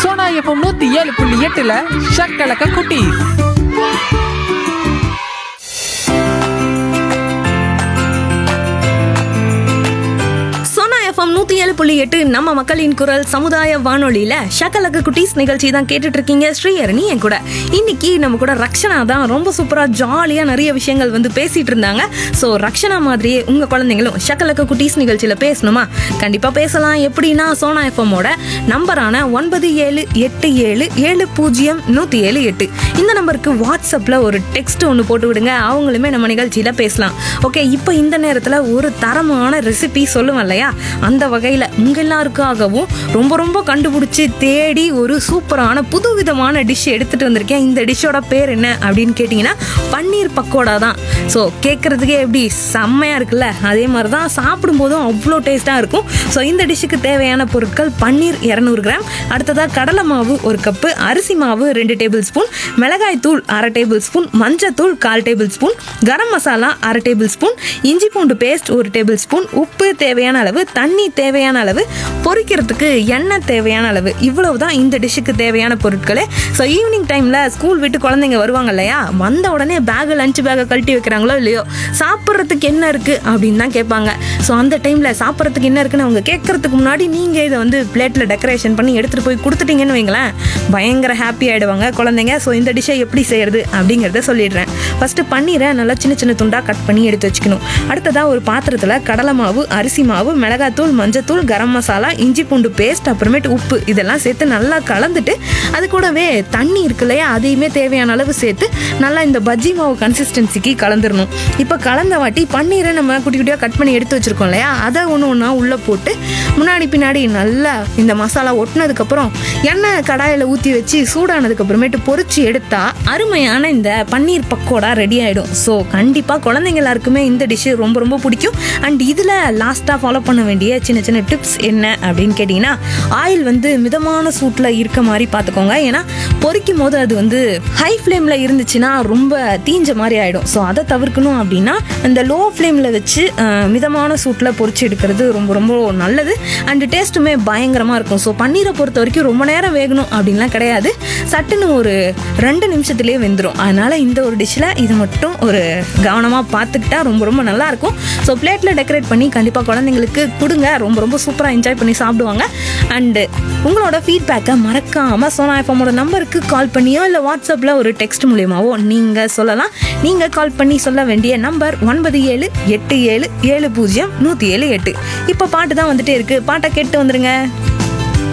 Sona FM நூத்தி ஏழு புள்ளி எட்டுல ஷக்கலக்க குட்டி சோனா எஃப்எம் நூத்தி ஏழு புள்ளி எட்டு நம்ம மக்களின் குரல் சமுதாய வானொலியில ஷக்கலக்க குட்டீஸ் நிகழ்ச்சி தான் கேட்டுட்டு இருக்கீங்க ஸ்ரீஹரணி என் கூட இன்னைக்கு நம்ம கூட ரக்ஷனா தான் ரொம்ப சூப்பரா ஜாலியா நிறைய விஷயங்கள் வந்து பேசிட்டு இருந்தாங்க ஸோ ரக்ஷனா மாதிரியே உங்க குழந்தைங்களும் ஷக்கலக்க குட்டீஸ் நிகழ்ச்சியில பேசணுமா கண்டிப்பா பேசலாம் எப்படின்னா சோனா எஃப்எம்மோட நம்பரான ஒன்பது ஏழு எட்டு ஏழு ஏழு பூஜ்ஜியம் நூத்தி ஏழு எட்டு இந்த நம்பருக்கு வாட்ஸ்அப்ல ஒரு டெக்ஸ்ட் ஒன்று போட்டு விடுங்க அவங்களுமே நம்ம நிகழ்ச்சியில பேசலாம் ஓகே இப்போ இந்த நேரத்துல ஒரு தரமான ரெசிபி சொல்லுவேன் இல்லையா அந்த வகையில உங்க எல்லாருக்காகவும் ரொம்ப ரொம்ப கண்டுபிடிச்சி தேடி ஒரு சூப்பரான புதுவிதமான டிஷ் எடுத்துட்டு வந்திருக்கேன் இந்த டிஷ்ஷோட பேர் என்ன அப்படின்னு கேட்டிங்கன்னா பன்னீர் பக்கோடா தான் ஸோ கேட்குறதுக்கே எப்படி செம்மையாக இருக்குல்ல அதே மாதிரி தான் சாப்பிடும்போதும் அவ்வளோ டேஸ்ட்டாக இருக்கும் ஸோ இந்த டிஷ்ஷுக்கு தேவையான பொருட்கள் பன்னீர் இரநூறு கிராம் அடுத்ததாக கடலை மாவு ஒரு கப்பு அரிசி மாவு ரெண்டு டேபிள் ஸ்பூன் மிளகாய் தூள் அரை டேபிள் ஸ்பூன் மஞ்சத்தூள் கால் டேபிள் ஸ்பூன் கரம் மசாலா அரை டேபிள் ஸ்பூன் இஞ்சி பூண்டு பேஸ்ட் ஒரு டேபிள் ஸ்பூன் உப்பு தேவையான அளவு தண்ணி தேவையான அளவு பொரிக்கிறதுக்கு எண்ணெய் தேவையான அளவு இவ்வளவு தான் இந்த டிஷ்ஷுக்கு தேவையான பொருட்களே ஸோ ஈவினிங் டைமில் ஸ்கூல் விட்டு குழந்தைங்க வருவாங்க இல்லையா வந்த உடனே பேக் லஞ்ச் பேக்கை கழட்டி வைக்கிறாங்களோ இல்லையோ சாப்பிட்றதுக்கு என்ன இருக்குது அப்படின்னு தான் கேட்பாங்க ஸோ அந்த டைமில் சாப்பிட்றதுக்கு என்ன இருக்குன்னு அவங்க கேட்கறதுக்கு முன்னாடி நீங்கள் இதை வந்து பிளேட்டில் டெக்கரேஷன் பண்ணி எடுத்துகிட்டு போய் கொடுத்துட்டீங்கன்னு வைங்களேன் பயங்கர ஹாப்பி ஆகிடுவாங்க குழந்தைங்க ஸோ இந்த டிஷ்ஷை எப்படி செய்யறது அப்படிங்கிறத சொல்லிடுறேன் ஃபஸ்ட்டு பன்னீரை நல்லா சின்ன சின்ன துண்டாக கட் பண்ணி எடுத்து வச்சுக்கணும் அடுத்ததாக ஒரு பாத்திரத்தில் கடலை மாவு அரிசி மாவு மிளகாத்தூள் மஞ்சத்தூள் கரம் மசாலா இஞ்சி பூண்டு பேஸ்ட் அப்புறமேட்டு உப்பு இதெல்லாம் சேர்த்து நல்லா கலந்துட்டு அது கூடவே தண்ணி இருக்கு இல்லையா அதையுமே தேவையான அளவு சேர்த்து நல்லா இந்த பஜ்ஜி மாவு கன்சிஸ்டன்சிக்கு கலந்துடணும் இப்போ கலந்த வாட்டி பன்னீரை நம்ம குட்டி குட்டியாக கட் பண்ணி எடுத்து வச்சிருக்கோம் இல்லையா அதை ஒன்று ஒன்றா உள்ளே போட்டு முன்னாடி பின்னாடி நல்லா இந்த மசாலா ஒட்டினதுக்கப்புறம் எண்ணெய் கடாயில் ஊற்றி வச்சு சூடானதுக்கு அப்புறமேட்டு பொரிச்சு எடுத்தா அருமையான இந்த பன்னீர் பக்கோடா ரெடி ஆகிடும் ஸோ கண்டிப்பாக குழந்தைங்க எல்லாருக்குமே இந்த டிஷ்ஷு ரொம்ப ரொம்ப பிடிக்கும் அண்ட் இதில் லாஸ்ட்டாக ஃபாலோ பண்ண வேண்டிய சின்ன சின்ன டிப்ஸ் என்ன அப்படின்னு கேட்டிங்கன்னா ஆயில் வந்து மிதமான சூட்டில் இருக்க மாதிரி பார்த்துக்கோங்க ஏன்னா பொரிக்கும் போது அது வந்து ஹை ஃப்ளேமில் இருந்துச்சுன்னா ரொம்ப தீஞ்ச மாதிரி ஆகிடும் ஸோ அதை தவிர்க்கணும் அப்படின்னா இந்த லோ ஃப்ளேமில் வச்சு அஹ், மிதமான சூட்டில் பொரிச்சு எடுக்கிறது ரொம்ப ரொம்ப நல்லது அண்ட் டேஸ்ட்டுமே பயங்கரமாக இருக்கும் ஸோ பன்னீரை பொறுத்த வரைக்கும் ரொம்ப நேரம் வேகணும் அப்படின்லாம் கிடையாது சட்டுன்னு ஒரு ரெண்டு நிமிஷத்துலேயே வெந்துடும் அதனால் இந்த ஒரு டிஷ்ஷில் இது மட்டும் ஒரு கவனமாக பார்த்துக்கிட்டா ரொம்ப ரொம்ப நல்லாயிருக்கும் ஸோ பிளேட்டில் டெக்கரேட் பண்ணி கண்டிப்பாக குழந்தைங்களுக்கு கொடுங்க ரொம்ப ரொம்ப சூப்பராக என்ஜாய் பண்ணி சாப்பிடுவாங்க அண்டு உங்களோட ஃபீட்பேக்கை மறக்காமல் சோனா எஃப்எம்மோட நம்பருக்கு கால் பண்ணியோ இல்லை வாட்ஸ்அப்பில் ஒரு டெக்ஸ்ட் மூலியமாவோ நீங்கள் சொல்லலாம் நீங்கள் கால் பண்ணி சொல்ல வேண்டிய நம்பர் ஒன்பது ஏழு எட்டு ஏழு ஏழு பூஜ்ஜியம் நூற்றி ஏழு எட்டு இப்போ பாட்டு தான் வந்துட்டே இருக்குது பாட்டை கேட்டு வந்துருங்க